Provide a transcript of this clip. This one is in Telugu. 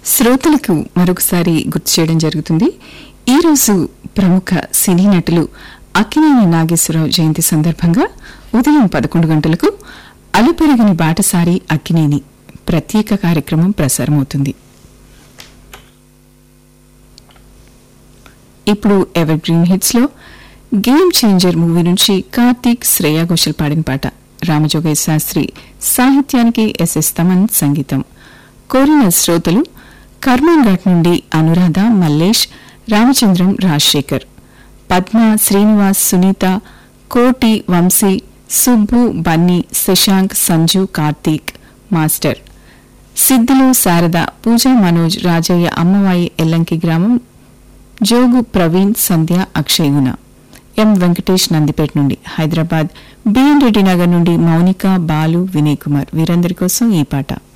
శ్రోతలకు మరొకసారి గుర్తు చేయడం జరుగుతుంది ఈ రోజు ప్రముఖ సినీ నటులు అక్కినేని నాగేశ్వరరావు జయంతి సందర్భంగా ఉదయం పదకొండు గంటలకు అలుపెరగని బాటసారి అక్కినేని ప్రత్యేక కార్యక్రమం ప్రసారమవుతుంది ఇప్పుడు ఎవర్ గ్రీన్ హిట్స్ లో గేమ్ చేంజర్ మూవీ నుంచి కార్తీక్ శ్రేయా ఘోషల్ పాడిన పాట రామజోగయ్య శాస్త్రి సాహిత్యానికి ఎస్ఎస్ తమన్ సంగీతం కోరిన శ్రోతలు కర్మన్ ఘాట్ నుండి అనురాధ మల్లేష్ రామచంద్రం రాజశేఖర్ పద్మ శ్రీనివాస్ సునీత కోటి వంశీ సుబ్బు బన్నీ శశాంక్ సంజు కార్తీక్ మాస్టర్ సిద్ధులు శారద పూజా మనోజ్ రాజయ్య అమ్మవాయి ఎల్లంకి గ్రామం జోగు ప్రవీణ్ సంధ్య అక్షయ్గుణ ఎం వెంకటేష్ నందిపేట నుండి హైదరాబాద్ బిఎన్ రెడ్డి నగర్ నుండి మౌనిక బాలు వినయ్ కుమార్ వీరందరి కోసం ఈ పాట